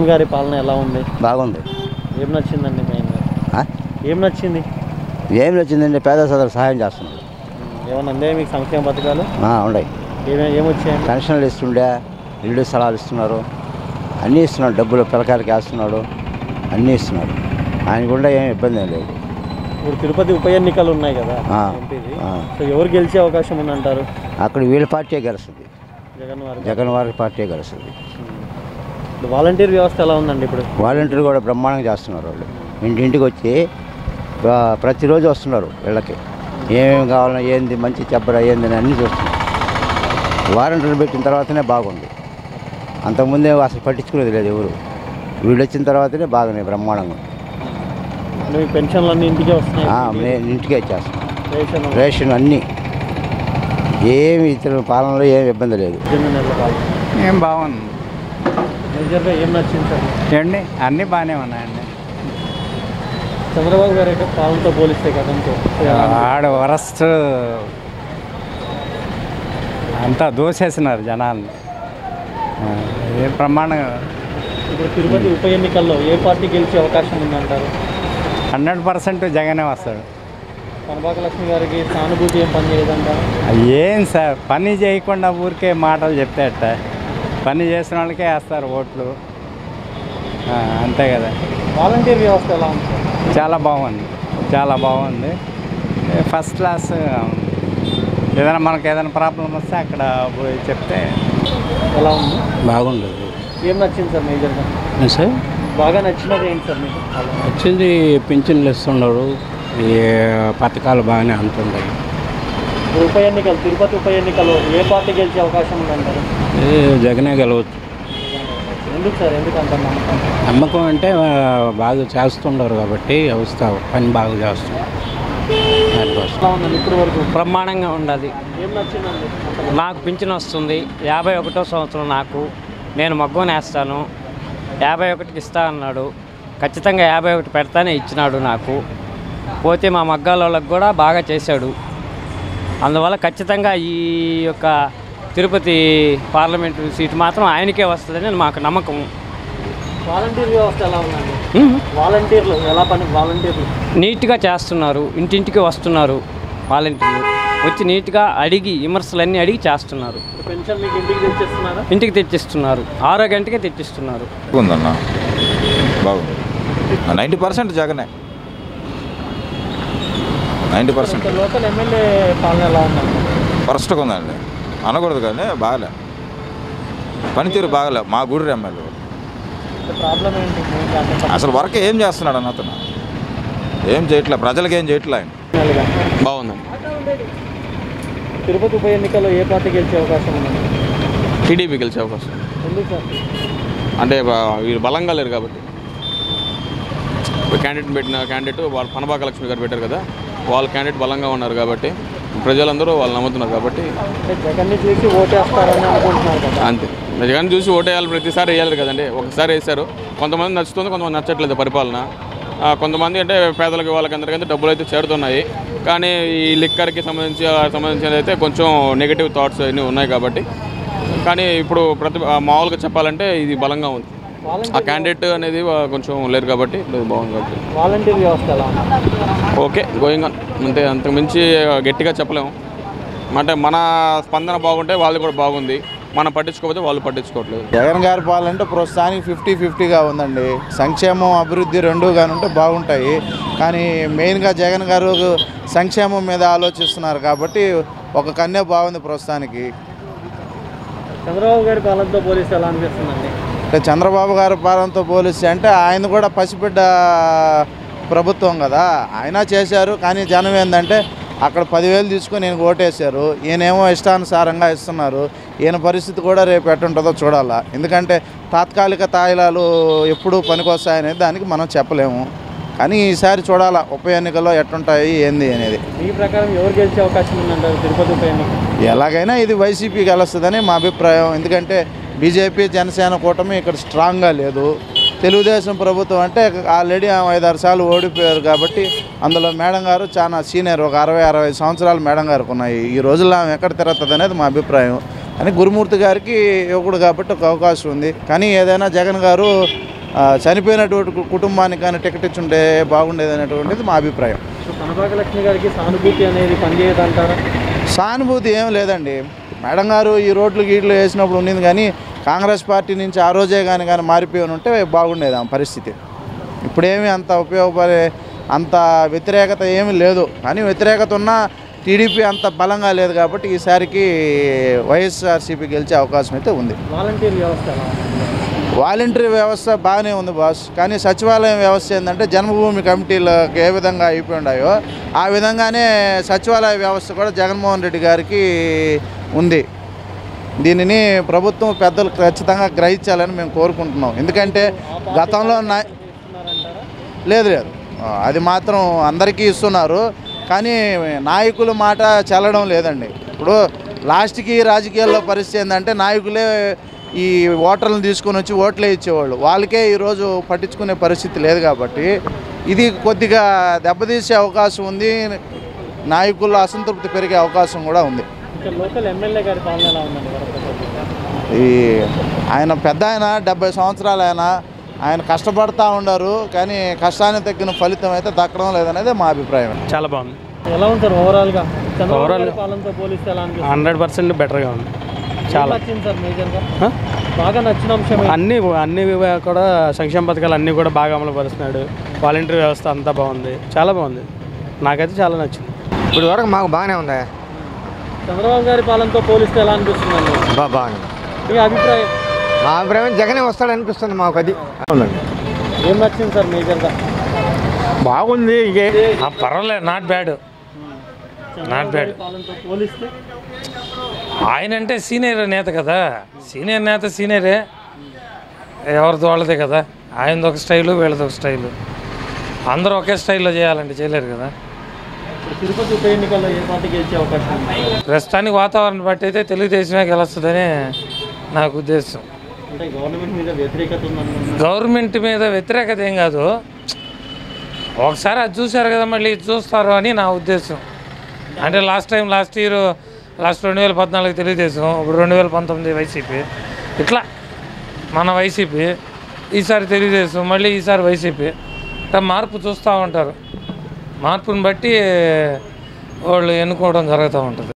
జగన్ గారి పాలన ఎలా ఉంది బాగుంది ఏం నచ్చిందండి మెయిన్గా ఆ? ఏం నచ్చింది ఏం వచ్చిందండి పేద సోదరులకు సహాయం చేస్తున్నాడు ఏమన్నా అందే మీకు సంక్షేమ పథకాలు ఆ, ఉన్నాయి ఏమే ఏమొచ్చాయండి పెన్షన్లు ఇస్తుండే ఇల్లు స్థలాలు ఇస్తున్నారు అన్నీ ఇస్తున్నాడు డబ్బులు పిల్లకాయలకి వేస్తున్నాడు అన్నీ ఇస్తున్నాడు ఆయన కూడా ఏం ఇబ్బంది ఏం లేదు ఇప్పుడు తిరుపతి ఉప ఎన్నికలు ఉన్నాయి కదా ఆ, ఎంపీది ఆ. సో ఎవరు గెలిచే అవకాశం ఉందంటారు అక్కడ వీళ్ళ పార్టీ గెలుస్తుంది జగన్ వారి జగన్ వారి పార్టీ గెలుస్తుంది ఇప్పుడు వాలంటీర్ వ్యవస్థ ఎలా ఉందండి ఇప్పుడు వాలంటీర్లు కూడా బ్రహ్మాండంగా చేస్తున్నారు వాళ్ళు ఇంటింటికి వచ్చి ప్ర- ప్రతిరోజు వస్తున్నారు వీళ్ళకి ఏమేమి కావాలన్నా ఏంది మంచి చెప్పరా ఏంది అని అన్నీ చూస్తున్నారు వాలంటీర్లు పెట్టిన తర్వాతనే బాగుంది అంతకుముందే అసలు పట్టించుకునేది లేదు ఎవరు వీళ్ళు వచ్చిన తర్వాతనే బాగున్నాయి బ్రహ్మాండంగా అంటే మీకు పెన్షన్లు అన్నీ ఇంటికే వస్తున్నాయి ఆ, నేను ఇంటికే ఇచ్చేస్తాను రేషన్ రేషన్ అన్నీ ఏమి ఇతర పాలనలో ఏమి ఇబ్బంది లేదు పద్దెనిమిది నెలల పాలన ఏం బాగుంది మేజర్గా ఏం నచ్చింది సార్ ఏమండి అన్నీ బాగానే ఉన్నాయండి చంద్రబాబు గారి యొక్క పాలనతో పోలిస్తే గతంతో సో ఎలా ఉంది? ఆడ వరస్ట్ అంతా దోసేసినారు జనాల్ని ఆ, ఏ ప్రమాణంగా ఇప్పుడు తిరుపతి ఉప ఎన్నికల్లో ఏ పార్టీ గెలిచే అవకాశం ఉందంటారు హండ్రెడ్ పర్సెంట్ జగనే వస్తాడు కనబాక లక్ష్మి గారికి సానుభూతి ఏం పని చేయదంటారు ఏం సార్ పని చేయకుండా ఊరికే మాటలు చెప్తే అట్ట పని చేసిన వాళ్ళకే వేస్తారు ఓట్లు ఆ, అంతే కదా వాలంటీర్ వ్యవస్థ ఎలా ఉంది సార్ చాలా బాగుంది చాలా బాగుంది ఏ, ఫస్ట్ క్లాస్ ఏదైనా మనకు ఏదైనా ప్రాబ్లం వస్తే అక్కడ పోయి చెప్తే ఎలా ఉంది బాగుండదు ఏం నచ్చింది సార్ మేజర్గా సార్ బాగా నచ్చినది ఏంటి సార్ మీకు పాలన? వచ్చింది పింఛన్లు ఇస్తున్నారు ఈ పథకాలు బాగానే అందుతున్నాయి ఇప్పుడు ఉప ఎన్నికలు తిరుపతి ఉప ఎన్నికల్లో ఏ పార్టీ గెలిచే అవకాశం ఉందంటారు ఏ జగనే గెలవచ్చు ఎందుకు సార్ ఎందుకు అంత నమ్మకం నమ్మకం అంటే ఆ, బాగా చేస్తుండరు కాబట్టి వ్యవస్థ పని బాగా చేస్తున్నారు దానికోసం ఎలా ఉందండి ఇప్పుడు వరకు బ్రహ్మాండంగా ఉండాలి ఏం నచ్చిందండి అంత నాకు పింఛన్ వస్తుంది యాభై ఒకటో సంవత్సరం నాకు నేను మగ్గం వేస్తాను యాభై ఒకటికి ఇస్తా అన్నాడు ఖచ్చితంగా యాభై ఒకటి పెడతానే ఇచ్చినాడు నాకు పోతే మా మగ్గాల వాళ్ళకి కూడా బాగా చేశాడు అందువల్ల ఖచ్చితంగా ఈ యొక్క తిరుపతి పార్లమెంటు సీటు మాత్రం ఆయనకే వస్తుందని మాకు నమ్మకం వాలంటీర్ వ్యవస్థ ఎలా ఉందండి వాలంటీర్లు ఎలా పని వాలంటీర్లు నీట్గా చేస్తున్నారు ఇంటింటికి వస్తున్నారు వాలంటీర్లు వచ్చి నీట్గా అడిగి విమర్శలన్నీ అడిగి చేస్తున్నారు పెన్షన్ మీకు ఇంటికి తెచ్చేస్తున్నారా ఇంటికి తెచ్చిస్తున్నారు ఆరో గంటకే తెచ్చిస్తున్నారు ఉందన్న బాగుంది నైంటీ పర్సెంట్ జగనే నైంటీ పర్సెంట్ ఇక్కడ లోకల్ ఎమ్మెల్యే పాలన ఎలా ఉందండి ఫస్ట్గా ఉందండి అనకూడదు కానీ బాగాలే పనితీరు బాగాలే మా గూడూరు ఎమ్మెల్యే ప్రాబ్లం ఏంటి మెయిన్గా అంటే అసలు వర్క్ ఏం చేస్తున్నాడు అన్న అతను ఏం చేయట్లే ప్రజలకు ఏం చేయట్లే ఆయన పర్సనల్గా. బాగుందండి తిరుపతి ఉప ఎన్నికల్లో ఏ పార్టీ గెలిచే అవకాశం ఉందండి టీడీపీ గెలిచే అవకాశం ఎందుకు సార్ అంటే బ- వీరు బలంగా లేరు కాబట్టి క్యాండిడేట్ పెట్టిన క్యాండిడేట్ వాళ్ళు పనబాక లక్ష్మి గారు పెట్టారు కదా వాళ్ళ క్యాండిడేట్ బలంగా ఉన్నారు కాబట్టి ప్రజలందరూ వాళ్ళు నమ్ముతున్నారు కాబట్టి అంటే జగన్ని చూసి ఓటేస్తారని అనుకుంటున్నారు కదా అంతే జగన్ చూసి ఓటేయాలి ప్రతిసారి వేయాలి కదండి ఒకసారి వేశారు కొంతమంది నచ్చుతుంది కొంతమంది నచ్చట్లేదు పరిపాలన ఆ, కొంతమంది అంటే పేదలకి వాళ్ళకి అందరికీ డబ్బులు అయితే చేరుతున్నాయి కానీ ఈ లిక్కర్కి సంబంధించి ఆ సంబంధించినది అయితే కొంచెం నెగిటివ్ థాట్స్ అన్నీ ఉన్నాయి కాబట్టి కానీ ఇప్పుడు ప్రతి ఆ, మామూలుగా చెప్పాలంటే ఇది బలంగా ఉంది ఆ క్యాండిడేట్ అనేది ఆ, కొంచెం లేరు కాబట్టి ఇది బాగుంది కాబట్టి వాలంటీర్ వ్యవస్థ ఎలా ఉంది ఓకే గోయింగ్ ఆన్ అంతే అంతకు మించి గట్టిగా చెప్పలేము అంటే మన స్పందన బాగుంటే వాళ్ళది కూడా బాగుంది మనం పట్టించుకోకపోతే వాళ్ళు పట్టించుకోవట్లేదు జగన్ గారి పాలంటే ప్రస్తుతానికి ఫిఫ్టీ ఫిఫ్టీగా ఉందండి సంక్షేమం అభివృద్ధి రెండు ఉంటే బాగుంటాయి కానీ మెయిన్గా జగన్ గారు సంక్షేమం మీద ఆలోచిస్తున్నారు కాబట్టి ఒక కన్య బాగుంది ప్రస్తుతానికి చంద్రబాబు గారి పాలనతో పోలిస్తే ఎలా అనిపిస్తుందండి అంటే చంద్రబాబు గారి పాలనతో పోలిస్తే అంటే ఆయన కూడా పసిబిడ్డ ప్రభుత్వం కదా ఆయన చేశారు కానీ జనం ఏంటంటే అక్కడ పదివేలు తీసుకొని ఈయనకు ఓటేశారు ఈయనేమో ఇష్టానుసారంగా ఇస్తున్నారు ఈయన పరిస్థితి కూడా రేపు ఎట్టుంటుందో చూడాలా ఎందుకంటే తాత్కాలిక తాయిలాలు ఎప్పుడు పనికొస్తాయనేది దానికి మనం చెప్పలేము కానీ ఈసారి చూడాలా ఉప ఎన్నికల్లో ఎట్టుంటాయి ఏంది అనేది మీ ప్రకారం ఎవరు గెలిచే అవకాశం ఉందంటారు తిరుపతి ఉప ఎన్నిక ఎలాగైనా ఇది వైసీపీ గెలుస్తుందని మా అభిప్రాయం ఎందుకంటే బీజేపీ జనసేన కూటమి ఇక్కడ స్ట్రాంగ్గా లేదు తెలుగుదేశం ప్రభుత్వం అంటే ఆల్రెడీ ఆమె ఐదారు సార్లు ఓడిపోయారు కాబట్టి అందులో మేడం గారు చాలా సీనియర్ ఒక అరవై అరవై సంవత్సరాలు మేడం గారికి ఉన్నాయి ఈ రోజుల్లో ఆమె ఎక్కడ తిరుగుతుంది అనేది మా అభిప్రాయం కానీ గురుమూర్తి గారికి యువకుడు కాబట్టి ఒక అవకాశం ఉంది కానీ ఏదైనా జగన్ గారు ఆ, చనిపోయినటువంటి కు- కుటుంబానికి కానీ టికెట్ ఇచ్చుంటే బాగుండేది అనేటువంటిది మా అభిప్రాయం సో కనబాక లక్ష్మి గారికి సానుభూతి అనేది పనిచేయదంటారా సానుభూతి ఏం లేదండి మేడం గారు ఈ రోడ్లు గీట్లు వేసినప్పుడు ఉండింది కానీ కాంగ్రెస్ పార్టీ నుంచి ఆ రోజే కానీ కానీ మారిపోయి ఉంటే బాగుండేది ఆ పరిస్థితి ఇప్పుడేమీ అంత ఉపయోగపడే అంత వ్యతిరేకత ఏమీ లేదు కానీ వ్యతిరేకత ఉన్నా టీడీపీ అంత బలంగా లేదు కాబట్టి ఈసారికి వైఎస్ఆర్సీపీ గెలిచే అవకాశం అయితే ఉంది వాలంటీర్ వ్యవస్థ ఎలా ఉంది వాలంటరీ వ్యవస్థ బాగానే ఉంది బాస్ కానీ సచివాలయం వ్యవస్థ ఏంటంటే జన్మభూమి కమిటీలకు ఏ విధంగా అయిపోయి ఉన్నాయో ఆ విధంగానే సచివాలయ వ్యవస్థ కూడా జగన్మోహన్ రెడ్డి గారికి ఉంది దీనిని ప్రభుత్వం పెద్దలు ఖచ్చితంగా గ్రహించాలని మేము కోరుకుంటున్నాం ఎందుకంటే గతంలో నా ఇస్తున్నారంటారా లేదు లేదు ఆ, అది మాత్రం అందరికీ ఇస్తున్నారు కానీ నాయకుల మాట చెల్లడం లేదండి ఇప్పుడు లాస్ట్కి రాజకీయాల్లో పరిస్థితి ఏంటంటే నాయకులే ఈ ఓటర్లను తీసుకొని వచ్చి ఓట్లే ఇచ్చేవాళ్ళు వాళ్ళకే ఈరోజు పట్టించుకునే పరిస్థితి లేదు కాబట్టి ఇది కొద్దిగా దెబ్బతీసే అవకాశం ఉంది నాయకుల్లో అసంతృప్తి పెరిగే అవకాశం కూడా ఉంది ఇంకా లోకల్ ఎమ్మెల్యే గారి పాలన ఎలా ఉందండి వరప్రసాద్ గారు? ఈ ఆయన పెద్ద ఆయన డెబ్బై సంవత్సరాలు ఆయన ఆయన కష్టపడతా ఉన్నారు కానీ కష్టానికి తగ్గిన ఫలితం అయితే దక్కడం లేదనేది మా అభిప్రాయం చాలా బాగుంది ఎలా ఉంది సార్ ఓవరాల్గా చంద్రబాబు Overall- గారి పాలనతో పోలిస్తే ఎలా అనిపిస్తుంది హండ్రెడ్ పర్సెంట్ బెటర్గా ఉంది చాలా చాలా నచ్చింది సార్ మేజర్గా హ? బాగా నచ్చిన అంశం ఏంటి? అన్ని అన్ని కూడా సంక్షేమ పథకాలు అన్నీ కూడా బాగా అమలు పరుస్తున్నాడు వాలంటీర్ వ్యవస్థ అంతా బాగుంది చాలా బాగుంది నాకైతే చాలా నచ్చింది ఇప్పుడు వరకు మాకు బాగానే ఉంది చంద్రబాబు గారి పాలనతో పోలిస్తే ఎలా అనిపిస్తుందండి బా బాగానే మీ అభిప్రాయం మా అభిప్రాయం జగనే వస్తాడు అనిపిస్తుంది మాకు అది అవునండి ఏం నచ్చింది సార్ మేజర్గా బాగుంది ఇంకే పర్వాలేదు నాట్ బ్యాడ్ చంద్రబాబు గారి పాలనతో పోలిస్తే ఆయన అంటే సీనియర్ నేత కదా సీనియర్ నేత సీనియరే ఎవరిది వాళ్ళదే కదా ఆయనది ఒక స్టైలు వీళ్ళది ఒక స్టైలు అందరూ ఒకే స్టైల్లో చేయాలంటే చేయలేరు కదా ఇప్పుడు తిరుపతి ఉప ఎన్నికల్లో ఏ పార్టీ గెలిచే అవకాశం ఉంది ప్రస్తుతానికి వాతావరణం బట్టి అయితే తెలుగుదేశమే గెలుస్తుందని నాకు ఉద్దేశం అంటే గవర్నమెంట్ మీద వ్యతిరేకత ఉందన్న గవర్నమెంట్ మీద వ్యతిరేకత ఏం కాదు ఒకసారి అది చూశారు కదా మళ్ళీ ఇది చూస్తారు అని నా ఉద్దేశం అంటే last time last year last రెండు వేల పద్నాలుగు తెలుగుదేశం ఇప్పుడు రెండు వేల పంతొమ్మిది వైసీపీ ఇట్లా మన వైసీపీ ఈసారి తెలుగుదేశం మళ్ళీ ఈసారి వైసీపీ ఇట్లా మార్పు చూస్తూ ఉంటారు మార్పుని బట్టి వాళ్ళు ఎన్నుకోవడం జరుగుతూ ఉంటుంది